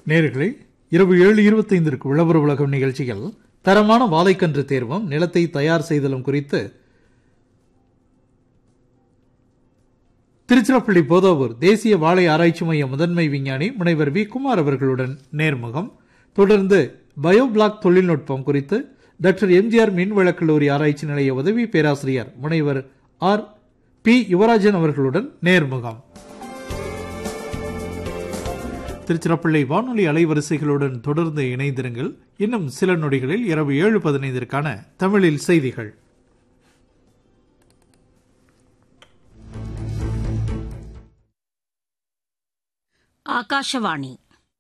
நேர்களே இரவு ஏழு இருபத்தைந்திற்கு விளம்பர உலகம் நிகழ்ச்சிகள் தரமான வாழைக்கன்று தேர்வும் நிலத்தை தயார் செய்தலும் குறித்து திருச்சிராப்பள்ளி போதாவூர் தேசிய வாழை ஆராய்ச்சி மைய முதன்மை விஞ்ஞானி முனைவர் வி குமார் அவர்களுடன் நேர்முகம் தொடர்ந்து பயோபிளாக் தொழில்நுட்பம் குறித்து டாக்டர் எம்ஜிஆர் மின்வளக் கல்லூரி ஆராய்ச்சி நிலைய உதவி பேராசிரியர் முனைவர் ஆர் பி யுவராஜன் அவர்களுடன் நேர்முகம் திருச்சிராப்பள்ளி வானொலி அலைவரிசைகளுடன் தொடர்ந்து இணைந்திருங்கள் இன்னும் சில நொடிகளில் இரவு ஏழு பதினைந்திற்கான தமிழில் செய்திகள் ಆಕಾಶವಾಣಿ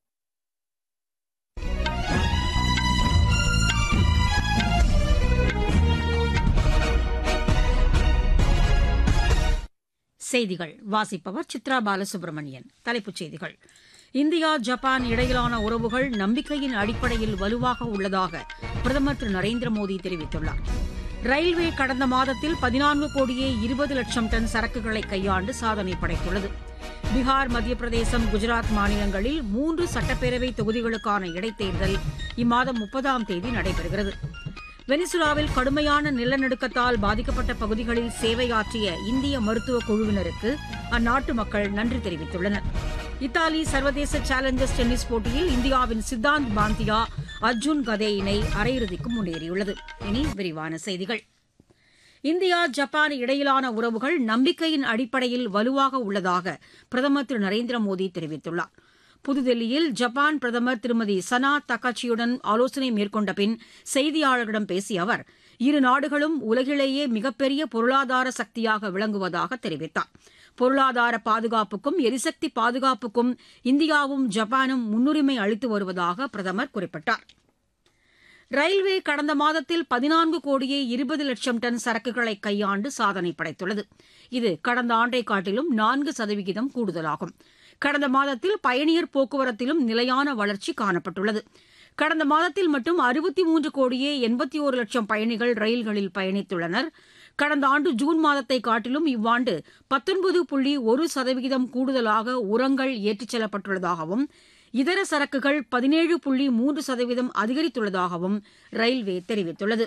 செய்திகள் வாசிப்பவர் சித்ரா பாலசுப்ரமணியன் தலைப்புச் செய்திகள் இந்தியா ஜப்பான் இடையிலான உறவுகள் நம்பிக்கையின் அடிப்படையில் வலுவாக உள்ளதாக பிரதமர் திரு நரேந்திர மோடி தெரிவித்துள்ளார் ரயில்வே கடந்த மாதத்தில் பதினான்கு கோடியே இருபது லட்சம் டன் சரக்குகளை கையாண்டு சாதனை படைத்துள்ளது பீகார் மத்திய பிரதேசம் குஜராத் மாநிலங்களில் மூன்று சட்டப்பேரவை தொகுதிகளுக்கான இடைத்தேர்தல் இம்மாதம் முப்பதாம் தேதி நடைபெறுகிறது வெனிசுலாவில் கடுமையான நிலநடுக்கத்தால் பாதிக்கப்பட்ட பகுதிகளில் சேவையாற்றிய இந்திய மருத்துவ குழுவினருக்கு அந்நாட்டு மக்கள் நன்றி தெரிவித்துள்ளனர் இத்தாலி சர்வதேச சேலஞ்சர்ஸ் டென்னிஸ் போட்டியில் இந்தியாவின் சித்தாந்த் பாந்தியா அர்ஜுன் கதே இணை அரையிறுதிக்கு முன்னேறியுள்ளது இனி விரிவான செய்திகள் இந்தியா ஜப்பான் இடையிலான உறவுகள் நம்பிக்கையின் அடிப்படையில் வலுவாக உள்ளதாக பிரதமர் திரு நரேந்திர மோடி தெரிவித்துள்ளார் புதுதில்லியில் ஜப்பான் பிரதமர் திருமதி சனா தக்காச்சியுடன் ஆலோசனை மேற்கொண்ட பின் செய்தியாளர்களிடம் பேசிய அவர் இரு நாடுகளும் உலகிலேயே மிகப்பெரிய பொருளாதார சக்தியாக விளங்குவதாக தெரிவித்தார் பொருளாதார பாதுகாப்புக்கும் எரிசக்தி பாதுகாப்புக்கும் இந்தியாவும் ஜப்பானும் முன்னுரிமை அளித்து வருவதாக பிரதமர் குறிப்பிட்டார் ரயில்வே கடந்த மாதத்தில் பதினான்கு கோடியே இருபது லட்சம் டன் சரக்குகளை கையாண்டு சாதனை படைத்துள்ளது இது கடந்த ஆண்டை காட்டிலும் நான்கு சதவிகிதம் கூடுதலாகும் கடந்த மாதத்தில் பயணியர் போக்குவரத்திலும் நிலையான வளர்ச்சி காணப்பட்டுள்ளது கடந்த மாதத்தில் மட்டும் அறுபத்தி மூன்று கோடியே எண்பத்தி ஒரு லட்சம் பயணிகள் ரயில்களில் பயணித்துள்ளனர் கடந்த ஆண்டு ஜூன் மாதத்தை காட்டிலும் இவ்வாண்டு பத்தொன்பது புள்ளி ஒரு சதவிகிதம் கூடுதலாக உரங்கள் ஏற்றிச் செல்லப்பட்டுள்ளதாகவும் இதர சரக்குகள் பதினேழு புள்ளி மூன்று சதவீதம் அதிகரித்துள்ளதாகவும் ரயில்வே தெரிவித்துள்ளது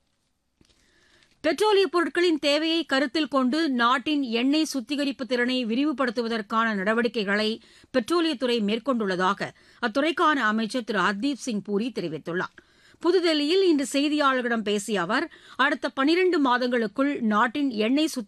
பெட்ரோலிய பொருட்களின் தேவையை கருத்தில் கொண்டு நாட்டின் எண்ணெய் சுத்திகரிப்பு திறனை விரிவுபடுத்துவதற்கான நடவடிக்கைகளை பெட்ரோலியத்துறை மேற்கொண்டுள்ளதாக அத்துறைக்கான அமைச்சர் திரு ஹர்தீப் சிங் பூரி தெரிவித்துள்ளார் புதுதில்லியில் இன்று செய்தியாளர்களிடம் பேசிய அவர் அடுத்த பனிரண்டு மாதங்களுக்குள் நாட்டின் எண்ணெய்